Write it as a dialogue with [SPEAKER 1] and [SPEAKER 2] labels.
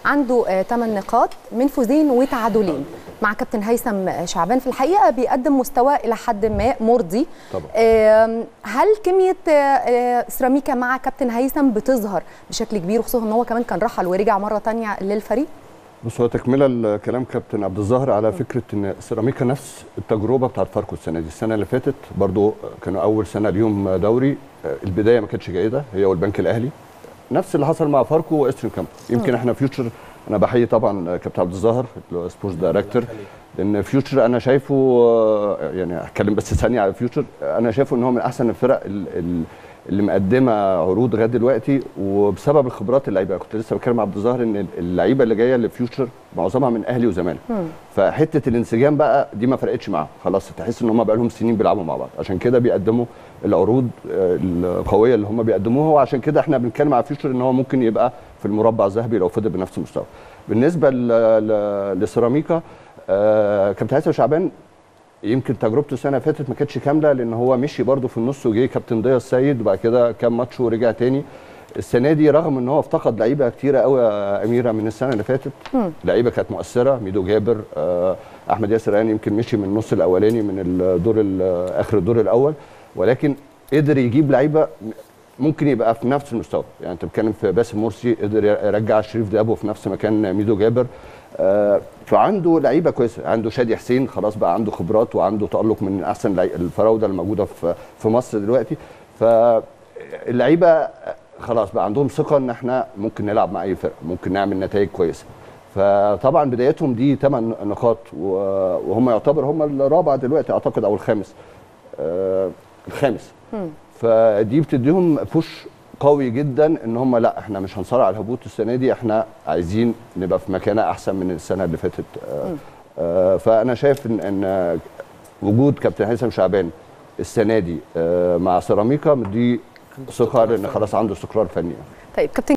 [SPEAKER 1] عنده 8 نقاط من فوزين وتعادلين مع كابتن هيثم شعبان في الحقيقه بيقدم مستوى الى حد ما مرضي
[SPEAKER 2] طبعا.
[SPEAKER 1] هل كميه سيراميكا مع كابتن هيثم بتظهر بشكل كبير وخصوصا ان هو كمان كان رحل ورجع مره ثانيه للفريق
[SPEAKER 2] بص هو تكمله لكلام كابتن عبد الظاهر على فكره ان سيراميكا نفس التجربه بتاعت فاركو السنه دي السنه اللي فاتت برضو كانوا اول سنه ليهم دوري البدايه ما كانتش جيده هي والبنك الاهلي نفس اللي حصل مع فاركو واسترن كامب يمكن احنا فيوتشر انا بحيي طبعا كابتن عبد الظاهر سبورتس دايركتور لان فيوتشر انا شايفه يعني هتكلم بس ثانيه على فيوتشر انا شايفه ان هو من احسن الفرق اللي مقدمه عروض لغايه دلوقتي وبسبب الخبرات اللعيبه كنت لسه بتكلم مع عبد الظاهر ان اللعيبه اللي جايه لفيوتشر معظمها من اهلي وزمالك فحته الانسجام بقى دي ما فرقتش معاهم خلاص تحس ان هم بقى لهم سنين بيلعبوا مع بعض عشان كده بيقدموا العروض القويه اللي هم بيقدموها وعشان كده احنا بنتكلم على فيوتشر ان هو ممكن يبقى في المربع الذهبي لو فضل بنفس المستوى بالنسبه لسيراميكا آه كابتن هيثم شعبان يمكن تجربته السنه اللي فاتت ما كانتش كامله لان هو مشي برده في النص وجه كابتن ضياء السيد وبعد كده كام ماتش ورجع تاني السنه دي رغم ان هو افتقد لعيبه كتيره قوي يا اميره من السنه اللي فاتت لعيبه كانت مؤثره ميدو جابر آه احمد ياسر يعني يمكن مشي من النص الاولاني من الدور اخر الدور الاول ولكن قدر يجيب لعيبه ممكن يبقى في نفس المستوى يعني انت بتتكلم في باسم مرسي قدر يرجع شريف دابو في نفس مكان ميدو جابر آه فعنده لعيبه كويسه عنده شادي حسين خلاص بقى عنده خبرات وعنده تالق من احسن الفراوده الموجوده في في مصر دلوقتي فاللعيبه خلاص بقى عندهم ثقه ان احنا ممكن نلعب مع اي فرقه ممكن نعمل نتائج كويسه فطبعا بدايتهم دي 8 نقاط وهم يعتبر هم الرابع دلوقتي اعتقد او الخامس آه الخامس فدي بتديهم بوش قوي جدا ان هم لا احنا مش هنصارع على الهبوط السنه دي احنا عايزين نبقى في مكانه احسن من السنه اللي فاتت آه آه فانا شايف ان, إن وجود كابتن هيثم شعبان السنه دي آه مع سيراميكا دي ثقه لان خلاص عنده استقرار فني
[SPEAKER 1] طيب كابتن